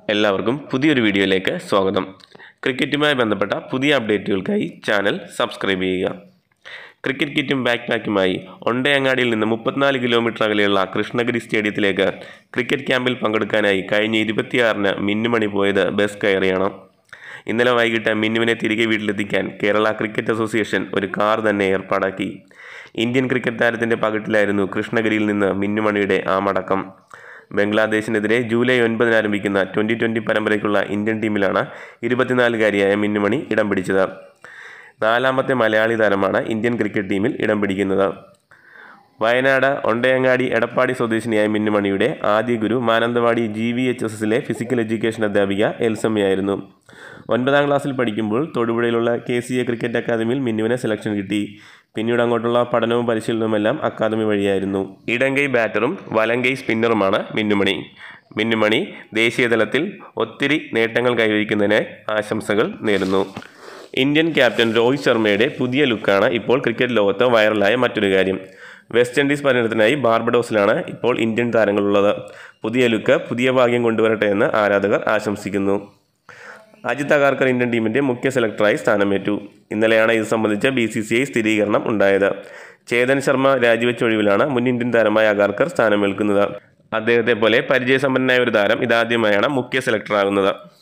എല്ലാവർക്കും പുതിയൊരു വീഡിയോയിലേക്ക് സ്വാഗതം ക്രിക്കറ്റുമായി ബന്ധപ്പെട്ട പുതിയ അപ്ഡേറ്റുകൾക്കായി ചാനൽ സബ്സ്ക്രൈബ് ചെയ്യുക ക്രിക്കറ്റ് കിറ്റും ബാക്ക് പാക്കുമായി ഒണ്ടയങ്ങാടിയിൽ നിന്ന് മുപ്പത്തിനാല് കിലോമീറ്റർ അകലെയുള്ള കൃഷ്ണഗിരി സ്റ്റേഡിയത്തിലേക്ക് ക്രിക്കറ്റ് ക്യാമ്പിൽ പങ്കെടുക്കാനായി കഴിഞ്ഞ ഇരുപത്തിയാറിന് മിന്നുമണി പോയത് ബസ് കയറിയാണ് ഇന്നലെ വൈകിട്ട് മിന്നുവിനെ തിരികെ വീട്ടിലെത്തിക്കാൻ കേരള ക്രിക്കറ്റ് അസോസിയേഷൻ ഒരു കാർ തന്നെ ഏർപ്പാടാക്കി ഇന്ത്യൻ ക്രിക്കറ്റ് താരത്തിൻ്റെ പകിട്ടിലായിരുന്നു കൃഷ്ണഗിരിയിൽ നിന്ന് മിന്നുമണിയുടെ ആ മടക്കം ബംഗ്ലാദേശിനെതിരെ ജൂലൈ ഒൻപതിന് ആരംഭിക്കുന്ന ട്വൻ്റി ട്വൻ്റി പരമ്പരയ്ക്കുള്ള ഇന്ത്യൻ ടീമിലാണ് ഇരുപത്തിനാലുകാരിയായ മിന്നുമണി ഇടം പിടിച്ചത് നാലാമത്തെ മലയാളി താരമാണ് ഇന്ത്യൻ ക്രിക്കറ്റ് ടീമിൽ ഇടം പിടിക്കുന്നത് വയനാട് ഒണ്ടയങ്ങാടി എടപ്പാടി സ്വദേശിനിയായ മിന്നുമണിയുടെ ആദ്യ ഗുരു Mananthavady G V H S എസിലെ ഫിസിക്കൽ എഡ്യൂക്കേഷൻ അധ്യാപിക എൽസമ്മയായിരുന്നു ഒൻപതാം ക്ലാസ്സിൽ പഠിക്കുമ്പോൾ തൊടുപുഴയിലുള്ള കെ സി എ ക്രിക്കറ്റ് അക്കാദമിയിൽ മിന്നുവിന് സെലക്ഷൻ കിട്ടി പിന്നീട് അങ്ങോട്ടുള്ള പഠനവും പരിശീലനവുമെല്ലാം അക്കാദമി വഴിയായിരുന്നു ഇടങ്കൈ ബാറ്ററും വലങ്കൈ സ്പിന്നറുമാണ് മിന്നുമണി മിന്നുമണി ദേശീയ തലത്തിൽ ഒത്തിരി നേട്ടങ്ങൾ കൈവരിക്കുന്നതിന് ആശംസകൾ നേരുന്നു ഇന്ത്യൻ ക്യാപ്റ്റൻ രോഹിത് ശർമ്മയുടെ പുതിയ ലുക്കാണ് ഇപ്പോൾ ക്രിക്കറ്റ് ലോകത്ത് വൈറലായ മറ്റൊരു കാര്യം വെസ്റ്റ് ഇൻഡീസ് പര്യടനത്തിനായി ബാർബഡോസിലാണ് ഇപ്പോൾ ഇന്ത്യൻ താരങ്ങളുള്ളത് പുതിയ ലുക്ക് പുതിയ ഭാഗ്യം കൊണ്ടുവരട്ടെ എന്ന് ആരാധകർ ആശംസിക്കുന്നു അജിത് അഗാർക്കർ ഇന്ത്യൻ ടീമിൻ്റെ മുഖ്യ സെലക്ടറായി സ്ഥാനമേറ്റു ഇന്നലെയാണ് ഇത് സംബന്ധിച്ച ബി സി സി ഐ സ്ഥിരീകരണം ഉണ്ടായത് ചേതൻ ശർമ്മ രാജിവെച്ച ഒഴിവിലാണ് മുൻ ഇന്ത്യൻ താരമായ അഗാർക്കർ സ്ഥാനമേൽക്കുന്നത് അദ്ദേഹത്തെ പോലെ പരിചയസമ്പന്നനായ ഒരു താരം ഇതാദ്യമായാണ് മുഖ്യ സെലക്ടറാകുന്നത്